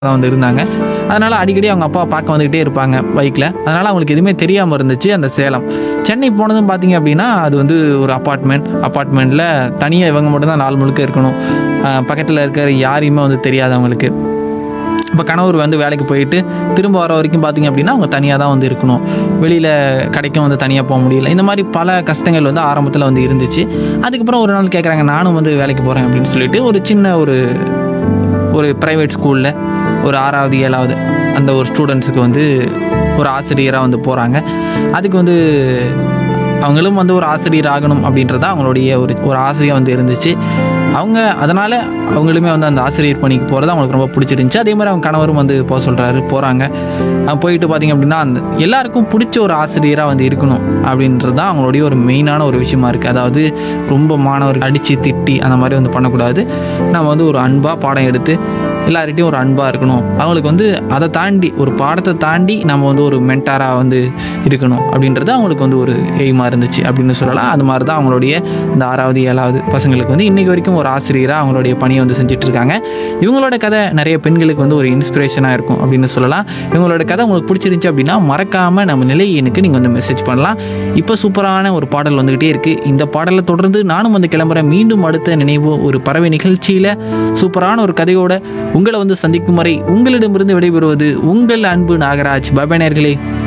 தான் வந்து இருந்தாங்க அதனால் அடிக்கடி அவங்க அப்பா பார்க்க வந்துக்கிட்டே இருப்பாங்க பைக்கில் அதனால் அவங்களுக்கு எதுவுமே தெரியாமல் இருந்துச்சு அந்த சேலம் சென்னை போனதும் பார்த்தீங்க அப்படின்னா அது வந்து ஒரு அப்பார்ட்மெண்ட் அப்பார்ட்மெண்ட்டில் தனியாக இவங்க மட்டும்தான் நாள் முழுக்க இருக்கணும் பக்கத்தில் இருக்கிற யாரையுமே வந்து தெரியாது அவங்களுக்கு இப்போ கணவர் வந்து வேலைக்கு போயிட்டு திரும்ப வர வரைக்கும் பார்த்தீங்க அப்படின்னா அவங்க தனியாக தான் வந்து இருக்கணும் வெளியில் கடைக்கும் வந்து தனியாக போக முடியல இந்த மாதிரி பல கஷ்டங்கள் வந்து ஆரம்பத்தில் வந்து இருந்துச்சு அதுக்கப்புறம் ஒரு நாள் கேட்குறாங்க நானும் வந்து வேலைக்கு போகிறேன் அப்படின்னு சொல்லிட்டு ஒரு சின்ன ஒரு ஒரு ப்ரைவேட் ஸ்கூலில் ஒரு ஆறாவது ஏழாவது அந்த ஒரு ஸ்டூடெண்ட்ஸுக்கு வந்து ஒரு ஆசிரியராக வந்து போகிறாங்க அதுக்கு வந்து அவங்களும் வந்து ஒரு ஆசிரியர் ஆகணும் அப்படின்றது தான் அவங்களுடைய ஒரு ஒரு ஆசையாக வந்து இருந்துச்சு அவங்க அதனால் அவங்களுமே வந்து அந்த ஆசிரியர் பணிக்கு போகிறது அவங்களுக்கு ரொம்ப பிடிச்சிருந்துச்சு அதே மாதிரி அவங்க கணவரும் வந்து போக சொல்கிறாரு போகிறாங்க போயிட்டு பார்த்தீங்க அப்படின்னா அந்த எல்லாருக்கும் பிடிச்ச ஒரு ஆசிரியராக வந்து இருக்கணும் அப்படின்றது தான் அவங்களுடைய ஒரு மெயினான ஒரு விஷயமா இருக்குது அதாவது ரொம்ப மாணவர்கள் அடித்து திட்டி அந்த மாதிரி வந்து பண்ணக்கூடாது நம்ம வந்து ஒரு அன்பாக பாடம் எடுத்து எல்லார்கிட்டையும் ஒரு அன்பாக இருக்கணும் அவங்களுக்கு வந்து அதை தாண்டி ஒரு பாடத்தை தாண்டி நம்ம வந்து ஒரு மென்டாராக வந்து இருக்கணும் அப்படின்றது அவங்களுக்கு வந்து ஒரு எய்மாக இருந்துச்சு அப்படின்னு சொல்லலாம் அது மாதிரி தான் அவங்களுடைய இந்த ஆறாவது ஏழாவது பசங்களுக்கு வந்து இன்றைக்கி வரைக்கும் ஒரு ஆசிரியராக அவங்களுடைய பணியை வந்து செஞ்சுட்டு இருக்காங்க இவங்களோட கதை நிறைய பெண்களுக்கு வந்து ஒரு இன்ஸ்பிரேஷனாக இருக்கும் அப்படின்னு சொல்லலாம் இவங்களோட கதை உங்களுக்கு பிடிச்சிருந்துச்சு அப்படின்னா மறக்காமல் நம்ம நிலை எனக்கு நீங்கள் வந்து மெசேஜ் பண்ணலாம் இப்போ சூப்பரான ஒரு பாடல் வந்துக்கிட்டே இருக்குது இந்த பாடலை தொடர்ந்து நானும் வந்து கிளம்புறேன் மீண்டும் அடுத்த நினைவு ஒரு பறவை நிகழ்ச்சியில் சூப்பரான ஒரு கதையோட உங்களை வந்து சந்திக்கும் வரை உங்களிடமிருந்து விடைபெறுவது உங்கள் அன்பு நாகராஜ் பபனர்களே